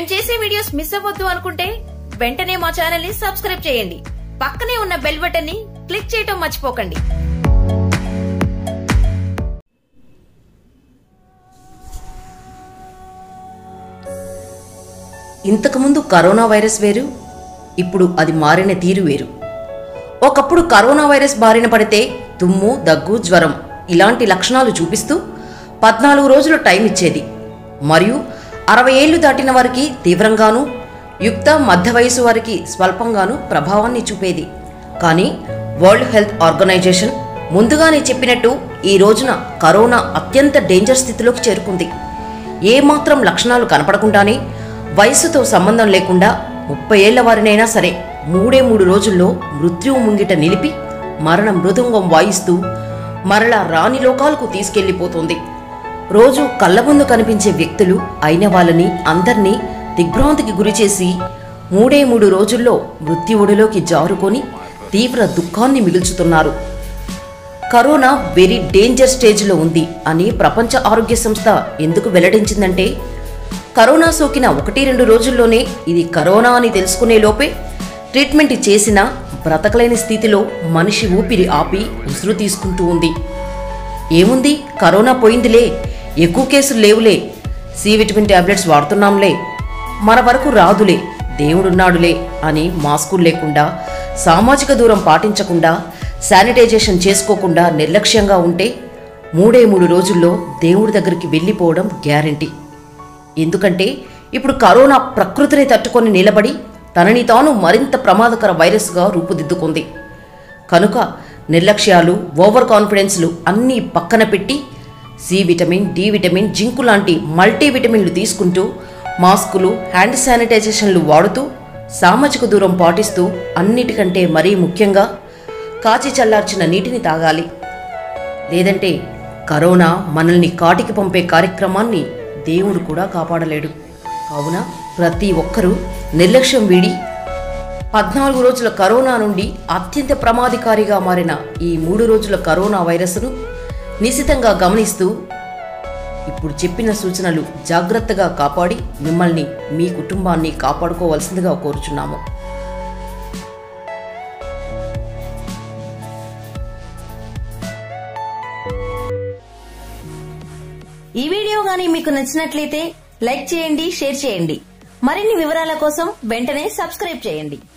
మేం చేసే videos miss అవ్వద్దు అనుకుంటే వెంటనే మా ఛానల్ ని సబ్స్క్రైబ్ చేయండి పక్కనే ఉన్న బెల్ బటన్ ని క్లిక్ చేయటం మర్చిపోకండి ఇంతకుముందు కరోనా వైరస్ వేరు ఇప్పుడు అది మారిన తీరు వేరు ఒకప్పుడు కరోనా వైరస్ బారిన పడితే తుమ్ము దగ్గు జ్వరం ఇలాంటి లక్షణాలు చూపిస్తూ పద్నాలుగు రోజులు టైం ఇచ్చేది మరియు అరవై ఏళ్లు దాటిన వారికి తీవ్రంగాను యుక్త మధ్య వయసు వారికి స్వల్పంగాను ప్రభావాన్ని చూపేది కానీ వరల్డ్ హెల్త్ ఆర్గనైజేషన్ ముందుగానే చెప్పినట్టు ఈ రోజున కరోనా అత్యంత డేంజర్ స్థితిలోకి చేరుకుంది ఏమాత్రం లక్షణాలు కనపడకుండానే వయస్సుతో సంబంధం లేకుండా ముప్పై ఏళ్ల వారినైనా సరే మూడే మూడు రోజుల్లో మృత్యువు ముంగిట నిలిపి మరణ మృదంగం వాయిస్తూ మరలా రాని లోకాలకు తీసుకెళ్లిపోతుంది రోజు కళ్ళ ముందు కనిపించే వ్యక్తులు అయిన వాళ్ళని అందర్నీ దిగ్భ్రాంతికి గురిచేసి మూడే మూడు రోజుల్లో మృత్యువుడిలోకి జారుకొని తీవ్ర దుఃఖాన్ని మిగుల్చుతున్నారు కరోనా వెరీ డేంజర్ స్టేజ్లో ఉంది అని ప్రపంచ ఆరోగ్య సంస్థ ఎందుకు వెల్లడించిందంటే కరోనా సోకిన ఒకటి రెండు రోజుల్లోనే ఇది కరోనా అని తెలుసుకునే లోపే ట్రీట్మెంట్ చేసినా బ్రతకలేని స్థితిలో మనిషి ఊపిరి ఆపి ఉసురు తీసుకుంటూ ఉంది ఏముంది కరోనా పోయిందిలే ఎక్కువ కేసులు లేవులే సి విటమిన్ టాబ్లెట్స్ వాడుతున్నాంలే మన వరకు రాదులే దేవుడున్నాడులే అని మాస్కులు లేకుండా సామాజిక దూరం పాటించకుండా శానిటైజేషన్ చేసుకోకుండా నిర్లక్ష్యంగా ఉంటే మూడే మూడు రోజుల్లో దేవుడి దగ్గరికి వెళ్ళిపోవడం గ్యారంటీ ఎందుకంటే ఇప్పుడు కరోనా ప్రకృతిని తట్టుకొని నిలబడి తనని తాను మరింత ప్రమాదకర వైరస్గా రూపుదిద్దుకుంది కనుక నిర్లక్ష్యాలు ఓవర్ కాన్ఫిడెన్స్లు అన్నీ పక్కన పెట్టి C vitamin D vitamin zinc లాంటి మల్టీవిటమిన్లు తీసుకుంటూ మాస్కులు హ్యాండ్ శానిటైజేషన్లు వాడుతూ సామాజిక దూరం పాటిస్తూ అన్నిటికంటే మరీ ముఖ్యంగా కాచి చల్లార్చిన నీటిని తాగాలి లేదంటే కరోనా మనల్ని కాటికి పంపే కార్యక్రమాన్ని దేవుడు కూడా కాపాడలేడు కావున ప్రతి ఒక్కరూ నిర్లక్ష్యం వీడి పద్నాలుగు రోజుల కరోనా నుండి అత్యంత ప్రమాదకారిగా మారిన ఈ మూడు రోజుల కరోనా వైరస్ను నిశితంగా గమనిస్తూ ఇప్పుడు చెప్పిన సూచనలు జాగ్రత్తగా కాపాడి మిమ్మల్ని మీ కుటుంబాన్ని కాపాడుకోవాల్సిందిగా కోరుచున్నాము ఈ వీడియో గానీ మీకు నచ్చినట్లయితే లైక్ చేయండి షేర్ చేయండి మరిన్ని వివరాల కోసం వెంటనే సబ్స్క్రైబ్ చేయండి